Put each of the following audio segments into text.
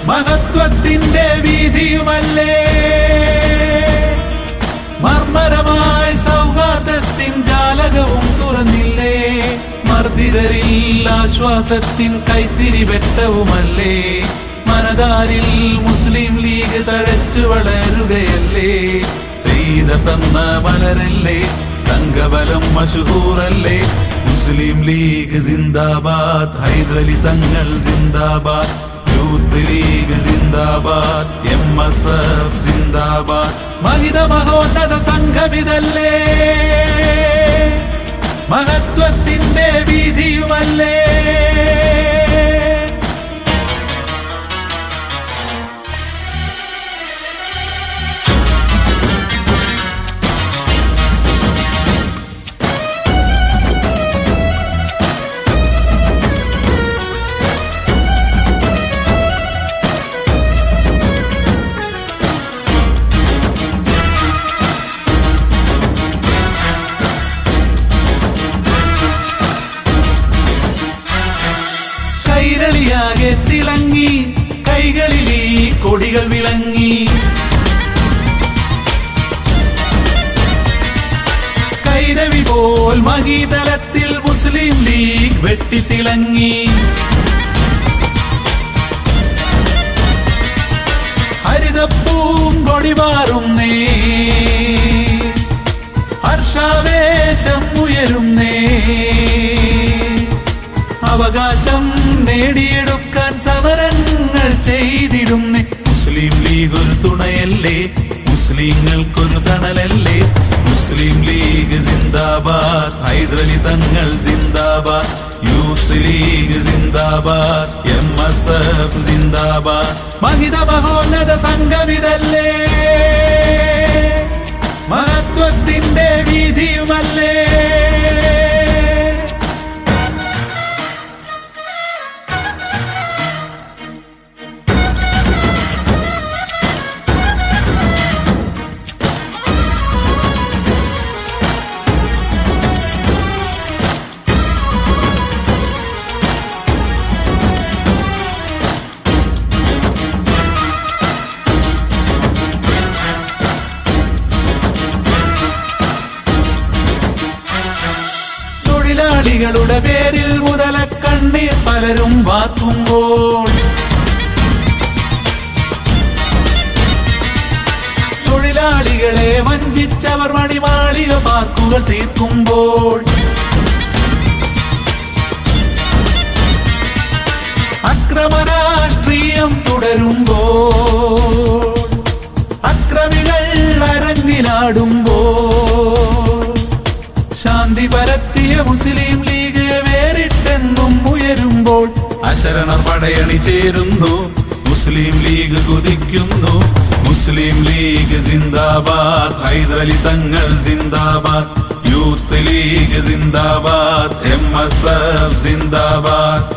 മഹത്വത്തിന്റെ വീതിയുമല്ലേ മർമ്മരമായ സൗഹാർദ്ദത്തിൻ ജാലകവും തുറന്നില്ലേ മർദ്ദിതരിൽ ആശ്വാസത്തിൻ കൈത്തിരി വെട്ടവുമല്ലേ മനതാരിൽ മുസ്ലിം ലീഗ് തഴച്ചു വളരുകയല്ലേ ചെയ്ത തന്ന മലരല്ലേ സംഘബലം മഷഹൂറല്ലേ മുസ്ലിം ലീഗ് സിന്ദാബാദ് ഹൈദരലി തങ്ങൾ സിന്ദാബാദ് യൂത്ത് ലീഗ് സിന്ദാബാദ് എം എസ് എഫ് സിന്ദാബാദ് മഹിത മഹോന്നത സംഘമിതല്ലേ മഹത്വത്തിന്റെ വീതിയുമല്ലേ കൈരളിയാകെ തിളങ്ങി കൈകളിൽ ഈ കൊടികൾ വിളങ്ങി കൈരവി പോൽ മഹീതലത്തിൽ മുസ്ലിം ലീഗ് വെട്ടിത്തിളങ്ങി ഹരിതപ്പൂം കൊടിമാറുന്നേ ഹർഷാവേശം ഉയരുന്നേ അവകാശം നേടിയെടുക്കാൻ സമരങ്ങൾ ചെയ്തിടുന്നേ മുസ്ലിം ലീഗ് ഒരു തുണയല്ലേ മുസ്ലിങ്ങൾക്കൊരു തണലല്ലേ മുസ്ലിം ലീഗ് സിന്ദാബാദ് ഹൈദരലി തങ്ങൾ സിന്ദാബാദ് യൂത്ത് ലീഗ് സിന്ദാബാദ് എം എസ് എഫ് സിന്ദാബാദ് മഹിത മഹോന്നത സംഘമിതല്ലേ മഹത്വത്തിന്റെ വീതിയുമല്ലേ തൊഴിലാളികളുടെ പേരിൽ മുതലക്കണ്ണീർ പലരും വാക്കുമ്പോൾ തൊഴിലാളികളെ വഞ്ചിച്ചവർ മണിമാളിക പാർക്കുകൾ തീർക്കുമ്പോൾ അക്രമരാഷ്ട്രീയം തുടരുമ്പോൾ അക്രമികൾ അരങ്ങിലാടുമ്പോൾ ശാന്തി പരത്തിയ മുസ്ലിം ലീഗ് വേറിട്ടെന്നും ഉയരുമ്പോൾ അശരണർ പടയണി ചേരുന്നു മുസ്ലിം ലീഗ് കുതിക്കുന്നു മുസ്ലിം ലീഗ് സിന്ദാബാദ് ഹൈദരലി തങ്ങൾ സിന്ദാബാദ് യൂത്ത് ലീഗ് സിന്ദാബാദ് എം എസ് എഫ് സിന്ദാബാദ്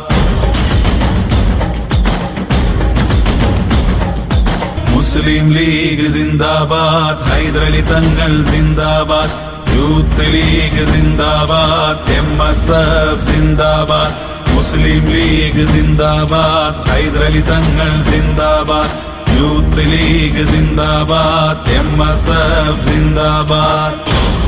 മുസ്ലിം ലീഗ് സിന്ദാബാദ് ഹൈദരലി തങ്ങൾ സിന്ദാബാദ് യൂത്ത് ലീഗ് സിന്ദാബാദ് എം എസ് എഫ് സിന്ദാബാദ് മുസ്ലിം ലീഗ് സിന്ദാബാദ് ഹൈദരലി തങ്ങൾ സിന്ദാബാദ് യൂത്ത് ലീഗ് സിന്ദാബാദ് എം എസ് എഫ് സിന്ദാബാദ്